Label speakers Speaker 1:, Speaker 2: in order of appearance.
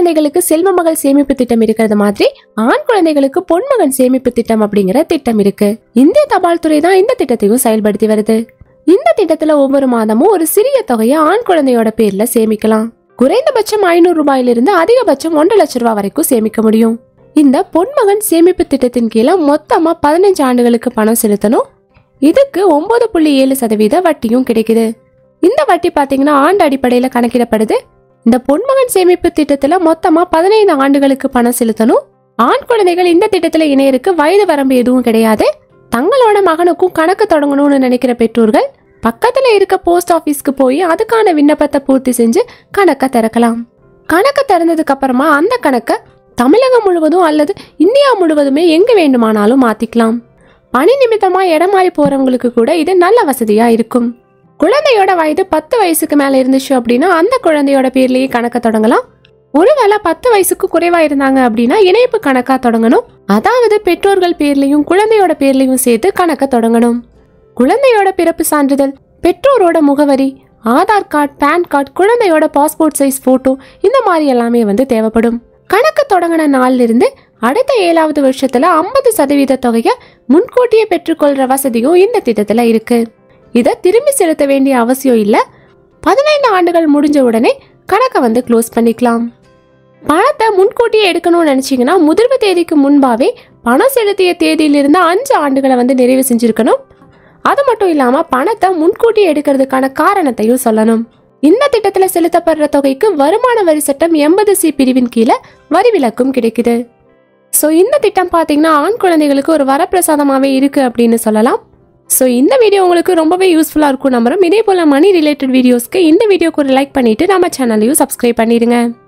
Speaker 1: குழந்தைகளுக்கு செல்வ மகள் சேமிப்பு திட்டம் இருக்கிறது மாதிரி ஆண் குழந்தைகளுக்கு பொன்மகன் சேமிப்பு திட்டம் அப்படிங்கிற திட்டம் இருக்கு இந்திய தபால் துறை தான் இந்த திட்டத்தையும் செயல்படுத்தி வருது இந்த திட்டத்துல ஒவ்வொரு மாதமும் ஒரு சிறிய தொகையை ஆண் குழந்தையோட பேர்ல சேமிக்கலாம் குறைந்தபட்சம் ஐநூறு ரூபாயிலிருந்து அதிகபட்சம் ஒன்றரை லட்சம் ரூபாய் வரைக்கும் சேமிக்க முடியும் இந்த பொன்மகன் சேமிப்பு திட்டத்தின் கீழே மொத்தமா பதினஞ்சு ஆண்டுகளுக்கு பணம் செலுத்தணும் இதுக்கு ஒன்பது புள்ளி ஏழு சதவீத வட்டியும் கிடைக்குது இந்த வட்டி பாத்தீங்கன்னா ஆண்டு அடிப்படையில கணக்கிடப்படுது இந்த பொன்மகன் சேமிப்பு திட்டத்துல மொத்தமா பதினைந்து ஆண்டுகளுக்கு பணம் செலுத்தணும் ஆண் குழந்தைகள் இந்த திட்டத்துல இணையருக்கு வயது வரம்பு எதுவும் கிடையாது தங்களோட மகனுக்கும் கணக்கு தொடங்கணும்னு நினைக்கிற பெற்றோர்கள் பக்கத்துல இருக்க போஸ்ட் ஆபீஸ்க்கு போய் அதுக்கான விண்ணப்பத்தை பூர்த்தி செஞ்சு கணக்கை திறக்கலாம் கணக்கு திறந்ததுக்கு அப்புறமா அந்த கணக்கை தமிழகம் முழுவதும் அல்லது இந்தியா முழுவதுமே எங்க வேண்டுமானாலும் மாத்திக்கலாம் பணி நிமித்தமா இடம் மாறி போறவங்களுக்கு கூட இது நல்ல வசதியா இருக்கும் குழந்தையோட வயது பத்து வயசுக்கு மேல இருந்துச்சு அப்படின்னா அந்த குழந்தையோட பேர்லயே கணக்க தொடங்கலாம் ஒருவேளை பத்து வயசுக்கு குறைவா இருந்தாங்க அப்படின்னா இணைப்பு கணக்கா தொடங்கணும் அதாவது பெற்றோர்கள் பேர்லயும் குழந்தையோட பேர்லயும் சேர்த்து கணக்க தொடங்கணும் குழந்தையோட பிறப்பு சான்றிதழ் பெற்றோரோட முகவரி ஆதார் கார்டு பேன் கார்டு குழந்தையோட பாஸ்போர்ட் சைஸ் போட்டோ இந்த மாதிரி எல்லாமே வந்து தேவைப்படும் கணக்கு தொடங்கின நாள்ல இருந்து அடுத்த ஏழாவது வருஷத்துல ஐம்பது சதவீத தொகையை முன்கூட்டியே பெற்றுக்கொள்ற வசதியும் இந்த திட்டத்துல இருக்கு இதை திரும்பி செலுத்த வேண்டிய அவசியம் இல்ல பதினைந்து ஆண்டுகள் முடிஞ்ச உடனே கணக்கை வந்து க்ளோஸ் பண்ணிக்கலாம் பணத்தை முன்கூட்டியே எடுக்கணும்னு நினைச்சீங்கன்னா முதிர்வு தேதிக்கு முன்பாவே பணம் செலுத்திய தேதியிலிருந்து அஞ்சு ஆண்டுகளை வந்து நிறைவு செஞ்சிருக்கணும் அது மட்டும் இல்லாம பணத்தை முன்கூட்டியே எடுக்கிறதுக்கான காரணத்தையும் சொல்லணும் இந்த திட்டத்துல செலுத்தப்படுற தொகைக்கு வருமான வரி சட்டம் எண்பது சி பிரிவின் கீழே வரி விலக்கும் கிடைக்குது ஸோ இந்த திட்டம் பார்த்தீங்கன்னா ஆண் குழந்தைகளுக்கு ஒரு வரப்பிரசாதமாகவே இருக்கு அப்படின்னு சொல்லலாம் ஸோ இந்த வீடியோ உங்களுக்கு ரொம்பவே யூஸ்ஃபுல்லாக இருக்கும் நம்புறோம் இதே போல் மணி ரிலேட்டட் வீடியோஸ்க்கு இந்த வீடியோக்கு ஒரு லைக் பண்ணிட்டு நம்ம சேனலையும் சப்ஸ்கிரைப் பண்ணிடுங்க